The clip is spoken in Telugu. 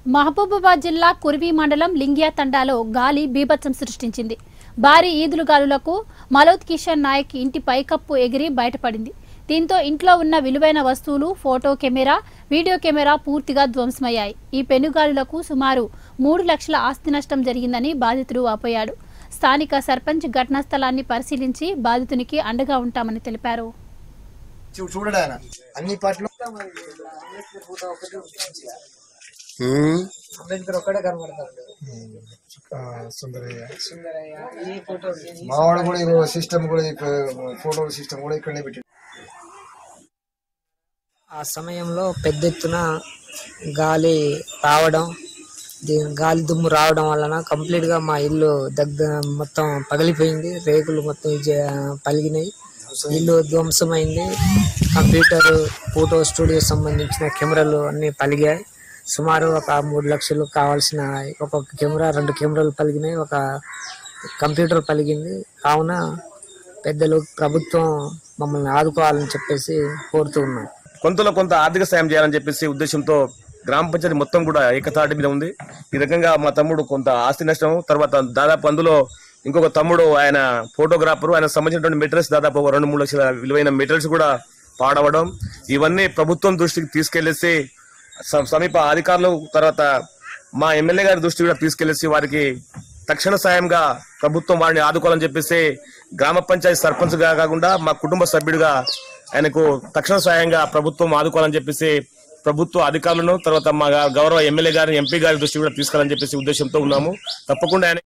మహబూబాబాద్ జిల్లా కురివి మండలం లింగియా తండాలో గాలి బీభత్సం సృష్టించింది భారీ ఈదులుగాలులకు మలోద్ కిషన్ నాయక్ ఇంటి పైకప్పు ఎగిరి బయటపడింది దీంతో ఇంట్లో ఉన్న విలువైన వస్తువులు ఫోటో కెమెరా వీడియో కెమెరా పూర్తిగా ధ్వంసమయ్యాయి ఈ పెనుగాలులకు సుమారు మూడు లక్షల ఆస్తి నష్టం జరిగిందని బాధితుడు వాపోయాడు స్థానిక సర్పంచ్ ఘటనా స్థలాన్ని పరిశీలించి బాధితునికి అండగా ఉంటామని తెలిపారు చూ చూడడు ఆయన అన్ని పాటలు అంబేద్కర్ ఒక్కడే కనబడతాడు సుందరయ్య సుందరయ్య ఈ ఫోటో మావాడు కూడా ఇగో సిస్టమ్ కూడా ఫోటో సిస్టమ్ కూడా ఇక్కడనే పెట్టి ఆ సమయంలో పెద్ద ఎత్తున గాలి రావడం దీ- గాలి దుమ్ము రావడం వలన కంప్లీట్ గా మా ఇల్లు దగ్గర మొత్తం పగిలిపోయింది రేకులు మొత్తం జ- పలిగినాయి ఇల్లు ధ్వంసమైంది కంప్యూటర్ ఫోటో స్టూడియో సంబంధించిన కెమెరాలు అన్ని పలిగాయి సుమారు ఒక మూడు లక్షలు కావాల్సిన ఒక కెమెరా రెండు కెమెరాలు పలిగినాయి ఒక కంప్యూటర్ పలిగింది కావున పెద్దలు ప్రభుత్వం మమ్మల్ని ఆదుకోవాలని చెప్పేసి కోరుతూ ఉన్నాం కొంతలో కొంత ఆర్థిక సాయం చేయాలని చెప్పేసి ఉద్దేశంతో గ్రామ పంచాయతీ మొత్తం కూడా ఏకతాటి మీద ఉంది ఈ రకంగా మా తమ్ముడు కొంత ఆస్తి నష్టం తర్వాత దాదాపు అందులో ఇంకొక తమ్ముడు ఆయన ఫోటోగ్రాఫర్ ఆయన సంబంధించినటువంటి మెటీరియల్స్ దాదాపు ఒక రెండు మూడు లక్షల విలువైన మెటీరియల్స్ కూడా పాడవడం ఇవన్నీ ప్రభుత్వం దృష్టికి తీసుకెళ్లేసి స- సమీప అధికారులు తర్వాత మా ఎమ్మెల్యే గారి దృష్టి కూడా తీసుకెళ్లేసి వారికి తక్షణ సాయంగా ప్రభుత్వం వారిని ఆదుకోవాలని చెప్పేసి గ్రామ పంచాయతీ సర్పంచ్ గా కాకుండా మా కుటుంబ సభ్యుడిగా ఆయనకు తక్షణ సాయంగా ప్రభుత్వం ఆదుకోవాలని చెప్పేసి ప్రభుత్వ అధికారులను తర్వాత మా గౌరవ ఎమ్మెల్యే గారిని ఎంపీ గారి దృష్టి కూడా తీసుకెళ్ళాలని చెప్పేసి ఉద్దేశంతో ఉన్నాము తప్పకుండా ఆయన